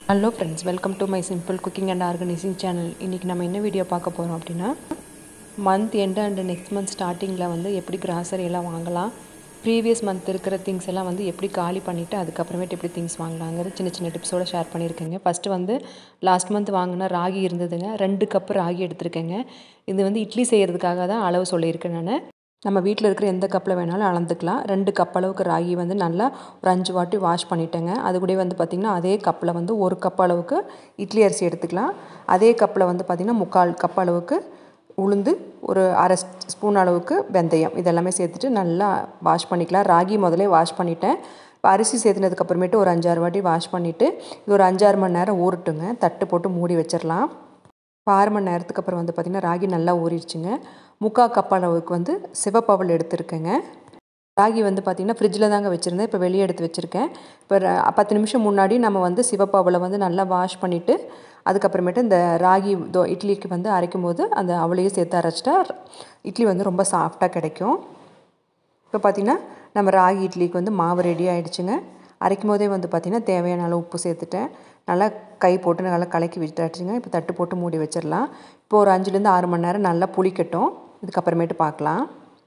hello friends welcome to my simple cooking and organising channel இன்றைக்கி நம்ம என்ன video பார்க்க போகிறோம் அப்படின்னா month end and next month ஸ்டார்டிங்கில் வந்து எப்படி கிராசரி எல்லாம் வாங்கலாம் ப்ரீவியஸ் மந்த் இருக்கிற திங்ஸ் எல்லாம் வந்து எப்படி காலி பண்ணிவிட்டு அதுக்கப்புறமேட்டு எப்படி திங்ஸ் வாங்கலாங்கிறது சின்ன சின்ன டிப்ஸோடு ஷேர் பண்ணியிருக்கேங்க ஃபஸ்ட்டு வந்து லாஸ்ட் மந்த் வாங்கின ராகி இருந்ததுங்க ரெண்டு கப்பு ராகி எடுத்திருக்கேங்க இது வந்து இட்லி செய்கிறதுக்காக தான் அளவு சொல்லியிருக்கேன் நான் நம்ம வீட்டில் இருக்கிற எந்த கப்பில் வேணாலும் அளந்துக்கலாம் ரெண்டு கப் அளவுக்கு ராகி வந்து நல்லா ஒரு அஞ்சு வாட்டி வாஷ் பண்ணிட்டேங்க அது கூட வந்து பார்த்திங்கன்னா அதே கப்பில் வந்து ஒரு கப் அளவுக்கு இட்லி அரிசி எடுத்துக்கலாம் அதே கப்பில் வந்து பார்த்திங்கன்னா முக்கால் கப் அளவுக்கு உளுந்து ஒரு அரை ஸ்பூன் அளவுக்கு வெந்தயம் இதெல்லாமே சேர்த்துட்டு நல்லா வாஷ் பண்ணிக்கலாம் ராகி முதலே வாஷ் பண்ணிட்டேன் இப்போ அரிசி சேர்த்துனதுக்கப்புறமேட்டு ஒரு அஞ்சாறு வாட்டி வாஷ் பண்ணிவிட்டு இது ஒரு அஞ்சாறு மணி நேரம் ஊறட்டுங்க தட்டு போட்டு மூடி வச்சிடலாம் இப்போ ஆறு மணி நேரத்துக்கு அப்புறம் வந்து பார்த்திங்கன்னா ராகி நல்லா ஊறிடுச்சுங்க முக்கால் கப் அளவுக்கு வந்து சிவப்பவல் எடுத்துருக்கேங்க ராகி வந்து பார்த்திங்கன்னா ஃப்ரிட்ஜில் தாங்க வச்சுருந்தேன் இப்போ வெளியே எடுத்து வச்சுருக்கேன் இப்போ பத்து நிமிஷம் முன்னாடி நம்ம வந்து சிவப்பவலை வந்து நல்லா வாஷ் பண்ணிவிட்டு அதுக்கப்புறமேட்டு இந்த ராகி தோ இட்லிக்கு வந்து அரைக்கும் போது அந்த அவளையும் சேர்த்து அரைச்சிட்டா இட்லி வந்து ரொம்ப சாஃப்டாக கிடைக்கும் இப்போ பார்த்திங்கன்னா நம்ம ராகி இட்லிக்கு வந்து மாவு ரெடி ஆகிடுச்சுங்க அரைக்கும் போதே வந்து பார்த்திங்கன்னா தேவையான அளவு உப்பு சேர்த்துட்டேன் நல்லா கை போட்டு நல்லா கலக்கி விட்டாச்சுங்க இப்போ தட்டு போட்டு மூடி வச்சிடலாம் இப்போ ஒரு அஞ்சுலேருந்து ஆறு மணி நேரம் நல்லா புளிக்கட்டும் இதுக்கப்புறமேட்டு பார்க்கலாம்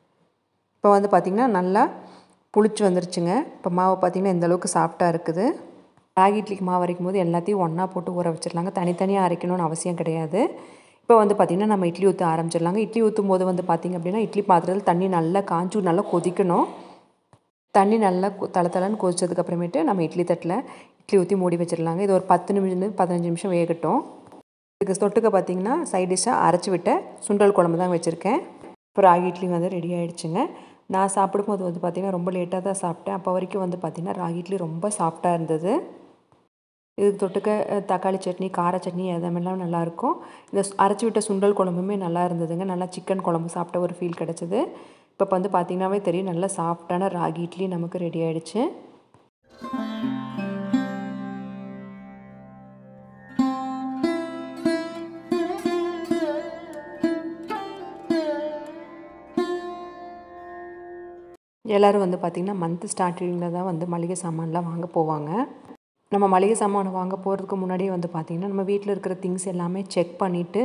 இப்போ வந்து பார்த்திங்கன்னா நல்லா புளிச்சு வந்துருச்சுங்க இப்போ மாவு பார்த்திங்கன்னா இந்த அளவுக்கு சாஃப்டாக இருக்குது ராகி இட்லிக்கு மாவு அரைக்கும் போது எல்லாத்தையும் ஒன்றா போட்டு ஊற வச்சிடலாங்க தனித்தனியாக அரைக்கணும்னு அவசியம் கிடையாது இப்போ வந்து பார்த்திங்கன்னா நம்ம இட்லி ஊற்ற ஆரம்பிச்சிடலாங்க இட்லி ஊற்றும் போது வந்து பார்த்திங்க அப்படின்னா இட்லி பாத்திரத்தில் தண்ணி நல்லா காஞ்சு நல்லா கொதிக்கணும் தண்ணி நல்லா தலை தலைன்னு கொதிச்சதுக்கப்புறமேட்டு நம்ம இட்லி தட்டில் இட்லி ஊற்றி மூடி வச்சிடலாங்க இது ஒரு பத்து நிமிஷம் பதினஞ்சு நிமிஷம் வேகட்டும் இதுக்கு தொட்டுக்க பார்த்திங்கன்னா சைட் டிஷ்ஷாக அரைச்சி விட்ட சுண்டல் குழம்பு தான் வச்சுருக்கேன் இப்போ ராகி இட்லி வந்து ரெடி ஆகிடுச்சுங்க நான் சாப்பிடும்போது வந்து பார்த்திங்கன்னா ரொம்ப லேட்டாக தான் சாப்பிட்டேன் அப்போ வரைக்கும் வந்து பார்த்திங்கன்னா ராகி இட்லி ரொம்ப சாஃப்டாக இருந்தது இதுக்கு தொட்டுக்க தக்காளி சட்னி கார சட்னி எதமெல்லாம் நல்லாயிருக்கும் இந்த அரைச்சி விட்ட சுண்டல் குழம்புமே நல்லா இருந்ததுங்க நல்லா சிக்கன் குழம்பு சாப்பிட்ட ஒரு ஃபீல் கிடச்சிது இப்போ வந்து பார்த்திங்கனாவே தெரியும் நல்லா சாஃப்டான ராகி இட்லி நமக்கு ரெடி ஆகிடுச்சு எல்லோரும் வந்து பார்த்திங்கன்னா மந்த் ஸ்டார்டிங்கில் தான் வந்து மளிகை சாமான்லாம் வாங்க போவாங்க நம்ம மளிகை சாமான் வாங்க போகிறதுக்கு முன்னாடியே வந்து பார்த்திங்கன்னா நம்ம வீட்டில் இருக்கிற திங்ஸ் எல்லாமே செக் பண்ணிவிட்டு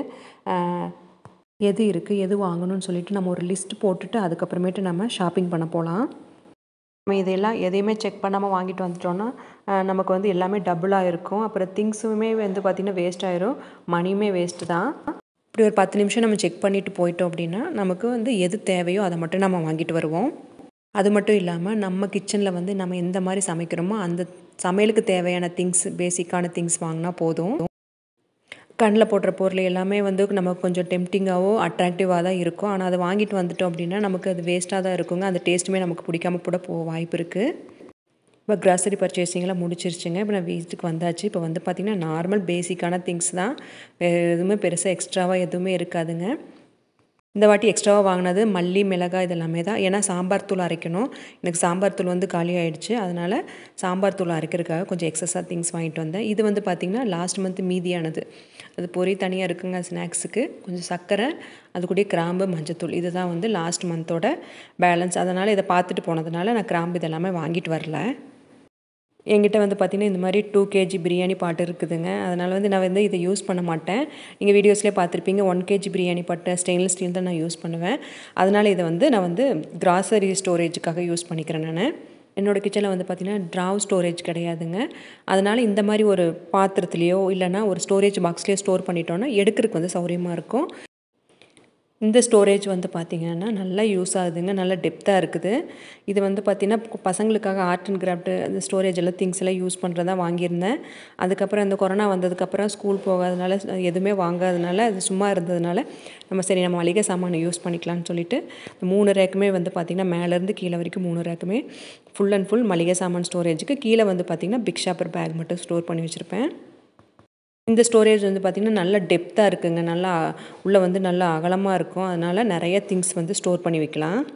எது இருக்குது எது வாங்கணும்னு சொல்லிட்டு நம்ம ஒரு லிஸ்ட் போட்டுட்டு அதுக்கப்புறமேட்டு நம்ம ஷாப்பிங் பண்ண போகலாம் நம்ம இதெல்லாம் எதையுமே செக் பண்ணாமல் வாங்கிட்டு வந்துட்டோன்னா நமக்கு வந்து எல்லாமே டபுளாக இருக்கும் அப்புறம் திங்ஸுமே வந்து பார்த்திங்கன்னா வேஸ்ட் ஆயிரும் மணியுமே வேஸ்ட்டு தான் இப்படி ஒரு பத்து நிமிஷம் நம்ம செக் பண்ணிவிட்டு போயிட்டோம் அப்படின்னா நமக்கு வந்து எது தேவையோ அதை மட்டும் நம்ம வாங்கிட்டு வருவோம் அது மட்டும் இல்லாமல் நம்ம கிச்சனில் வந்து நம்ம எந்த மாதிரி சமைக்கிறோமோ அந்த சமையலுக்கு தேவையான திங்ஸ் பேசிக்கான திங்ஸ் வாங்கினா போதும் கண்ணில் போடுற பொருள் எல்லாமே வந்து நமக்கு கொஞ்சம் டெம்டிங்காகவோ அட்ராக்டிவாக தான் இருக்கும் ஆனால் அதை வாங்கிட்டு வந்துட்டோம் அப்படின்னா நமக்கு அது வேஸ்ட்டாக தான் இருக்குங்க அந்த டேஸ்ட்டுமே நமக்கு பிடிக்காம கூட போக வாய்ப்பு இருக்குது இப்போ க்ராசரி பர்ச்சேசிங்லாம் முடிச்சிருச்சுங்க இப்போ நான் வீட்டுக்கு வந்தாச்சு இப்போ வந்து பார்த்திங்கன்னா நார்மல் பேசிக்கான திங்ஸ் தான் வேறு எதுவுமே பெருசாக எக்ஸ்ட்ராவாக எதுவுமே இருக்காதுங்க இந்த வாட்டி எக்ஸ்ட்ராவாக வாங்கினது மல்லி மிளகாய் இதெல்லாமே தான் ஏன்னா சாம்பார் தூள் அரைக்கணும் எனக்கு சாம்பார் தூள் வந்து காலி ஆகிடுச்சு அதனால் சாம்பார் தூள் அரைக்கிறதுக்காக கொஞ்சம் எக்ஸஸாக திங்ஸ் வாங்கிட்டு வந்தேன் இது வந்து பார்த்திங்கன்னா லாஸ்ட் மந்த் மீதியானது அது பொறி தனியாக இருக்குங்க ஸ்நாக்ஸுக்கு கொஞ்சம் சர்க்கரை அது கூட கிராம்பு மஞ்சத்தூள் இதுதான் வந்து லாஸ்ட் மந்தோட பேலன்ஸ் அதனால் இதை பார்த்துட்டு போனதுனால நான் கிராம்பு இதெல்லாமே வாங்கிட்டு வரல என்கிட்ட வந்து பார்த்திங்கன்னா இந்த மாதிரி டூ கேஜி பிரியாணி பாட்டு இருக்குதுங்க அதனால் வந்து நான் வந்து இதை யூஸ் பண்ண மாட்டேன் நீங்கள் வீடியோஸ்லேயே பார்த்துருப்பீங்க ஒன் கேஜி பிரியாணி பாட்டு ஸ்டெயின்லெஸ் ஸ்டீல் தான் நான் யூஸ் பண்ணுவேன் அதனால் இதை வந்து நான் வந்து கிராசரி ஸ்டோரேஜுக்காக யூஸ் பண்ணிக்கிறேன் நான் என்னோடய கிச்சனில் வந்து பார்த்திங்கன்னா ட்ராவ் ஸ்டோரேஜ் கிடையாதுங்க அதனால் இந்த மாதிரி ஒரு பாத்திரத்துலேயோ இல்லைனா ஒரு ஸ்டோரேஜ் பாக்ஸ்லேயோ ஸ்டோர் பண்ணிட்டோன்னா எடுக்கிறதுக்கு வந்து சௌரியமாக இருக்கும் இந்த ஸ்டோரேஜ் வந்து பார்த்திங்கன்னா நல்லா யூஸ் ஆகுதுங்க நல்லா டெப்த்தாக இருக்குது இது வந்து பார்த்திங்கன்னா பசங்களுக்காக ஆர்ட் அண்ட் கிராஃப்ட்டு அந்த ஸ்டோரேஜ் எல்லாம் திங்ஸ் எல்லாம் யூஸ் பண்ணுறதா வாங்கியிருந்தேன் அதுக்கப்புறம் இந்த கொரோனா வந்ததுக்கப்புறம் ஸ்கூல் போகாதனால எதுவுமே வாங்காதனால அது சும்மா இருந்ததுனால நம்ம சரி நம்ம மளிகை சாமானை யூஸ் பண்ணிக்கலாம்னு சொல்லிட்டு மூணு ரேக்குமே வந்து பார்த்திங்கன்னா மேலேருந்து கீழே வரைக்கும் மூணு ரேக்குமே ஃபுல் அண்ட் ஃபுல் மளிகை சாமான் ஸ்டோரேஜுக்கு கீழே வந்து பார்த்திங்கன்னா பிக் ஷாப்பர் பேக் மட்டும் ஸ்டோர் பண்ணி வச்சுருப்பேன் இந்த ஸ்டோரேஜ் வந்து பார்த்திங்கன்னா நல்லா டெப்த்தாக இருக்குங்க நல்லா உள்ளே வந்து நல்லா அகலமாக இருக்கும் அதனால் நிறைய திங்ஸ் வந்து ஸ்டோர் பண்ணி வைக்கலாம்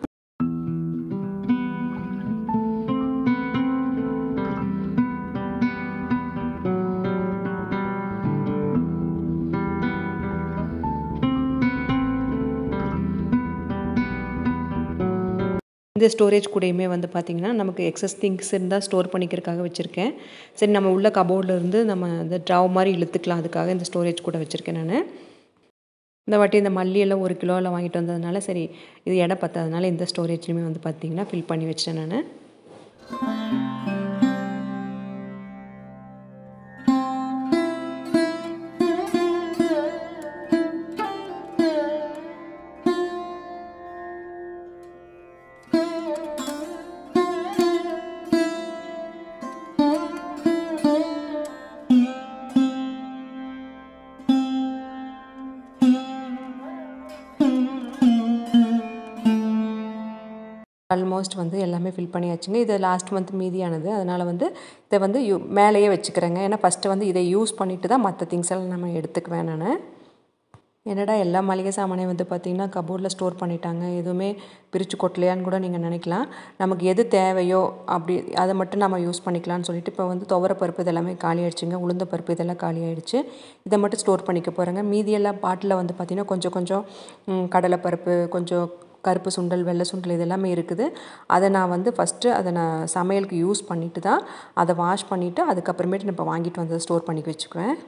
இந்த ஸ்டோரேஜ் கூடயுமே வந்து பார்த்திங்கன்னா நமக்கு எக்ஸஸ் திங்ஸ் இருந்தால் ஸ்டோர் பண்ணிக்கிறதுக்காக வச்சுருக்கேன் சரி நம்ம உள்ள கபோர்டில் இருந்து நம்ம இந்த ட்ராவ் மாதிரி இழுத்துக்கலாம் அதுக்காக இந்த ஸ்டோரேஜ் கூட வச்சுருக்கேன் நான் இந்த வாட்டி இந்த மல்லியெல்லாம் ஒரு கிலோவில் வாங்கிட்டு வந்ததுனால சரி இது எடை பத்தாதனால இந்த ஸ்டோரேஜ்லையுமே வந்து பார்த்திங்கன்னா ஃபில் பண்ணி வச்சிட்டேன் நான் ஆல்மோஸ்ட் வந்து எல்லாமே ஃபில் பண்ணியாச்சுங்க இது லாஸ்ட் மந்த் மீதியானது அதனால் வந்து இதை வந்து யூ மேலேயே வச்சுக்கிறேங்க ஏன்னா ஃபஸ்ட்டு வந்து இதை யூஸ் பண்ணிவிட்டு தான் மற்ற திங்ஸ் எல்லாம் நம்ம எடுத்துக்குவேன் நான் என்னடா எல்லா மளிகை சாமானையும் வந்து பார்த்திங்கன்னா கபோர்டில் ஸ்டோர் பண்ணிட்டாங்க எதுவுமே பிரித்து கொட்டலையான்னு கூட நீங்கள் நினைக்கலாம் நமக்கு எது தேவையோ அப்படி அதை மட்டும் நம்ம யூஸ் பண்ணிக்கலாம்னு சொல்லிட்டு இப்போ வந்து துவரப்பருப்பு இதெல்லாமே காலி ஆயிடுச்சுங்க உளுந்த பருப்பு இதெல்லாம் காலி ஆயிடுச்சு இதை மட்டும் ஸ்டோர் பண்ணிக்க போகிறேங்க மீதியெல்லாம் பாட்டில் வந்து பார்த்திங்கன்னா கொஞ்சம் கொஞ்சம் கடலைப்பருப்பு கொஞ்சம் கருப்பு சுண்டல் வெள்ளை சுண்டல் இது எல்லாமே இருக்குது அதை நான் வந்து ஃபஸ்ட்டு அதை நான் சமையலுக்கு யூஸ் பண்ணிவிட்டு தான் அதை வாஷ் பண்ணிவிட்டு அதுக்கப்புறமேட்டு நான் இப்போ வாங்கிட்டு வந்து ஸ்டோர் பண்ணி வச்சுக்குவேன்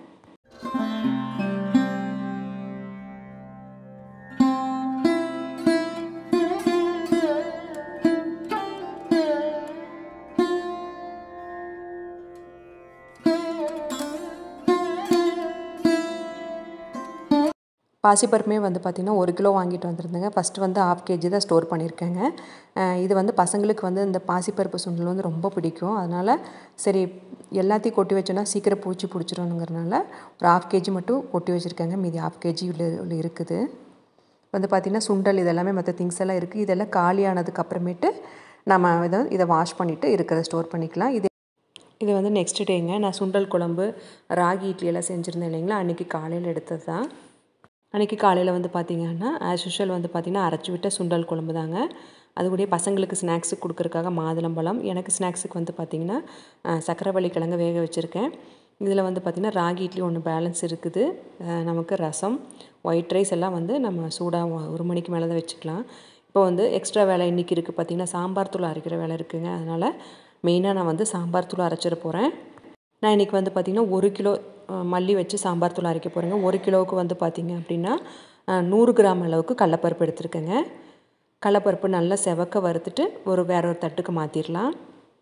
பாசிப்பருப்புமே வந்து பார்த்திங்கன்னா ஒரு கிலோ வாங்கிட்டு வந்திருந்தேங்க ஃபஸ்ட்டு வந்து ஆஃப் கேஜி தான் ஸ்டோர் பண்ணியிருக்கேங்க இது வந்து பசங்களுக்கு வந்து இந்த பாசிப்பருப்பு சுண்டல் வந்து ரொம்ப பிடிக்கும் அதனால் சரி எல்லாத்தையும் கொட்டி வச்சோன்னா சீக்கிரம் பூச்சி பிடிச்சிரும்ங்கிறனால ஒரு ஆஃப் கேஜி மட்டும் கொட்டி வச்சுருக்கேங்க மீதி ஆஃப் கேஜி உள்ள இருக்குது வந்து பார்த்திங்கன்னா சுண்டல் இதெல்லாமே மற்ற திங்ஸ் எல்லாம் இருக்குது இதெல்லாம் காலியானதுக்கு அப்புறமேட்டு நம்ம இதை இதை வாஷ் பண்ணிவிட்டு இருக்கிறத ஸ்டோர் பண்ணிக்கலாம் இது இது வந்து நெக்ஸ்ட் டேங்க நான் சுண்டல் குழம்பு ராகி இட்லி எல்லாம் செஞ்சுருந்தேன் இல்லைங்களா அன்றைக்கி காலையில் எடுத்தது தான் அன்றைக்கி காலையில் வந்து பார்த்திங்கன்னா ஆஸ் யூஷுவல் வந்து பார்த்திங்கன்னா அரைச்சி விட்ட சுண்டல் குழம்பு தாங்க அது கூட பசங்களுக்கு ஸ்நாக்ஸுக்கு கொடுக்குறக்காக மாதுளம்பழம் எனக்கு ஸ்நாக்ஸுக்கு வந்து பார்த்திங்கன்னா சக்கரவள்ளி கிழங்கு வேக வச்சுருக்கேன் இதில் வந்து பார்த்திங்கன்னா ராகி இட்லி ஒன்று பேலன்ஸ் இருக்குது நமக்கு ரசம் ஒயிட் ரைஸ் எல்லாம் வந்து நம்ம சூடாக ஒரு மணிக்கு மேலே தான் வச்சுக்கலாம் இப்போ வந்து எக்ஸ்ட்ரா வேலை இன்றைக்கி இருக்குது பார்த்திங்கன்னா சாம்பார் தூள் அரைக்கிற வேலை இருக்குதுங்க அதனால் மெயினாக நான் வந்து சாம்பார் தூள் அரைச்சிட போகிறேன் நான் இன்றைக்கி வந்து பார்த்திங்கன்னா ஒரு கிலோ மல்லி வச்சு சாம்பார் தூள் அரைக்க போகிறேங்க ஒரு கிலோவுக்கு வந்து பார்த்திங்க அப்படின்னா நூறு கிராம் அளவுக்கு கடலப்பருப்பு எடுத்துருக்கேங்க கடலப்பருப்பு நல்லா செவக்க வறுத்துட்டு ஒரு வேற ஒரு தட்டுக்கு மாற்றிடலாம்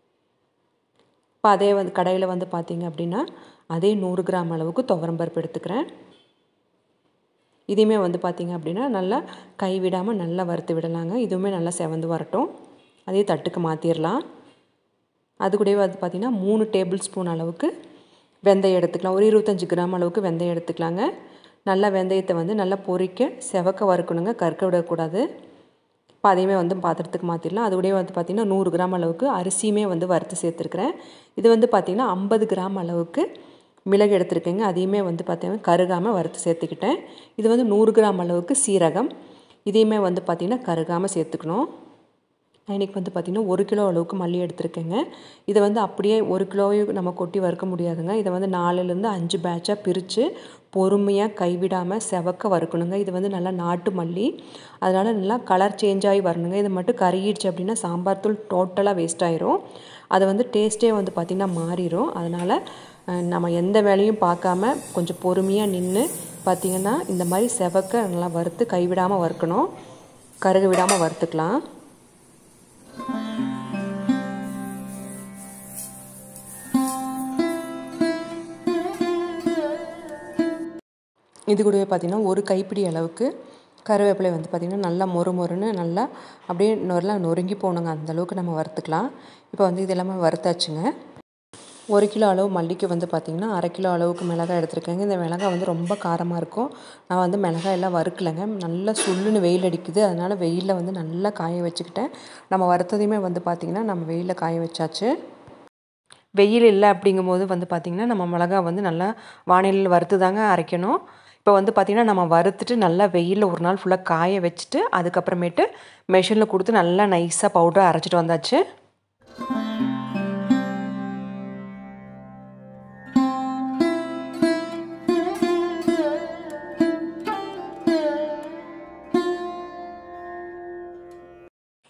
இப்போ அதே வந்து கடையில் வந்து பார்த்திங்க அப்படின்னா அதே நூறு கிராம் அளவுக்கு துவரம்பருப்பு எடுத்துக்கிறேன் இதையுமே வந்து பார்த்திங்க அப்படின்னா நல்லா கைவிடாமல் நல்லா வறுத்து விடலாங்க இதுவுமே நல்லா செவந்து வரட்டும் அதே தட்டுக்கு மாற்றிடலாம் அது கூடவே வந்து பார்த்திங்கன்னா மூணு டேபிள் ஸ்பூன் அளவுக்கு வெந்தயம் எடுத்துக்கலாம் ஒரு இருபத்தஞ்சி கிராம் அளவுக்கு வெந்தயம் எடுத்துக்கலாங்க நல்லா வெந்தயத்தை வந்து நல்லா பொரிக்க செவக்க வறுக்கணுங்க கற்க விடக்கூடாது இப்போ அதையுமே வந்து பாத்திரத்துக்கு மாற்றிடலாம் அது கூடவே வந்து பார்த்திங்கன்னா நூறு கிராம் அளவுக்கு அரிசியுமே வந்து வறுத்து சேர்த்துருக்குறேன் இது வந்து பார்த்திங்கன்னா ஐம்பது கிராம் அளவுக்கு மிளகு எடுத்துருக்கேங்க அதையுமே வந்து பார்த்தீங்கன்னா கருகாமல் வறுத்து சேர்த்துக்கிட்டேன் இது வந்து நூறு கிராம் அளவுக்கு சீரகம் இதையுமே வந்து பார்த்திங்கன்னா கருகாமல் சேர்த்துக்கணும் இன்றைக்கி வந்து பார்த்திங்கன்னா ஒரு கிலோ அளவுக்கு மல்லி எடுத்திருக்கேங்க இதை வந்து அப்படியே ஒரு கிலோவையும் நம்ம கொட்டி வறுக்க முடியாதுங்க இதை வந்து நாலுலேருந்து அஞ்சு பேட்சாக பிரித்து பொறுமையாக கைவிடாமல் செவக்க வறுக்கணுங்க இது வந்து நல்லா நாட்டு மல்லி அதனால் நல்லா கலர் சேஞ்ச் ஆகி வரணுங்க இது மட்டும் கருகிடுச்சு அப்படின்னா சாம்பார் தூள் டோட்டலாக வேஸ்ட் ஆயிரும் அது வந்து டேஸ்ட்டே வந்து பார்த்திங்கன்னா மாறிடும் அதனால் நம்ம எந்த வேலையும் பார்க்காம கொஞ்சம் பொறுமையாக நின்று பார்த்திங்கன்னா இந்த மாதிரி செவக்க நல்லா வறுத்து கைவிடாமல் வறுக்கணும் கருக விடாமல் வறுத்துக்கலாம் இது கூடவே பார்த்திங்கன்னா ஒரு கைப்பிடி அளவுக்கு கருவேப்பிலை வந்து பார்த்திங்கன்னா நல்லா மொறு மொறுன்னு நல்லா அப்படியே நல்லா நொறுங்கி போகணுங்க அந்தளவுக்கு நம்ம வறுத்துக்கலாம் இப்போ வந்து இது எல்லாமே வறுத்தாச்சுங்க ஒரு கிலோ அளவு மல்லிக்கு வந்து பார்த்திங்கன்னா அரை கிலோ அளவுக்கு மிளகாய் எடுத்துருக்கேங்க இந்த மிளகாய் வந்து ரொம்ப காரமாக இருக்கும் நான் வந்து மிளகாய் எல்லாம் வறுக்கலைங்க நல்லா சுள்ளுன்னு வெயில் அடிக்குது அதனால் வெயிலில் வந்து நல்லா காய வச்சுக்கிட்டேன் நம்ம வறுத்ததையுமே வந்து பார்த்திங்கன்னா நம்ம வெயிலில் காய வச்சாச்சு வெயில் இல்லை அப்படிங்கும்போது வந்து பார்த்திங்கன்னா நம்ம மிளகா வந்து நல்லா வானிலையில் வறுத்து தாங்க அரைக்கணும் இப்போ வந்து பார்த்திங்கன்னா நம்ம வறுத்துட்டு நல்லா வெயிலில் ஒரு நாள் ஃபுல்லாக காய வச்சுட்டு அதுக்கப்புறமேட்டு மெஷினில் கொடுத்து நல்லா நைஸாக பவுடர் அரைச்சிட்டு வந்தாச்சு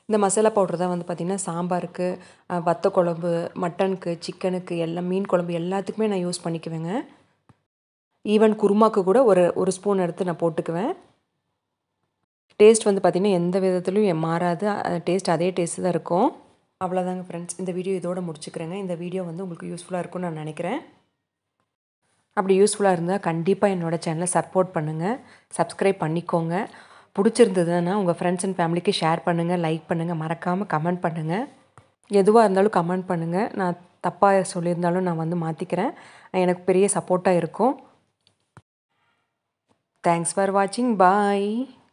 இந்த மசாலா பவுடர் தான் வந்து பார்த்திங்கன்னா சாம்பாருக்கு அஹ், வத்த குழம்பு மட்டனுக்கு சிக்கனுக்கு எல்லாம் மீன் குழம்பு எல்லாத்துக்குமே நான் யூஸ் பண்ணிக்குவேங்க ஈவன் குருமாக்கு கூட ஒரு ஒரு ஸ்பூன் எடுத்து நான் போட்டுக்குவேன் டேஸ்ட் வந்து பார்த்திங்கன்னா எந்த விதத்துலையும் மாறாது டேஸ்ட் அதே டேஸ்ட் தான் இருக்கும் அவ்வளோதாங்க ஃப்ரெண்ட்ஸ் இந்த வீடியோ இதோட முடிச்சுக்கிறேங்க இந்த வீடியோ வந்து உங்களுக்கு யூஸ்ஃபுல்லாக இருக்கும்னு நான் நினைக்கிறேன் அப்படி யூஸ்ஃபுல்லாக இருந்தால் கண்டிப்பாக என்னோடய சேனலை சப்போர்ட் பண்ணுங்கள் சப்ஸ்கிரைப் பண்ணிக்கோங்க பிடிச்சிருந்ததுன்னா உங்கள் ஃப்ரெண்ட்ஸ் அண்ட் ஃபேமிலிக்கு ஷேர் பண்ணுங்கள் லைக் பண்ணுங்கள் மறக்காமல் கமெண்ட் பண்ணுங்கள் எதுவாக இருந்தாலும் கமெண்ட் பண்ணுங்கள் நான் தப்பாக சொல்லியிருந்தாலும் நான் வந்து மாற்றிக்கிறேன் எனக்கு பெரிய சப்போர்ட்டாக இருக்கும் தேங்க்ஸ் ஃபார் வாட்சிங் பாய்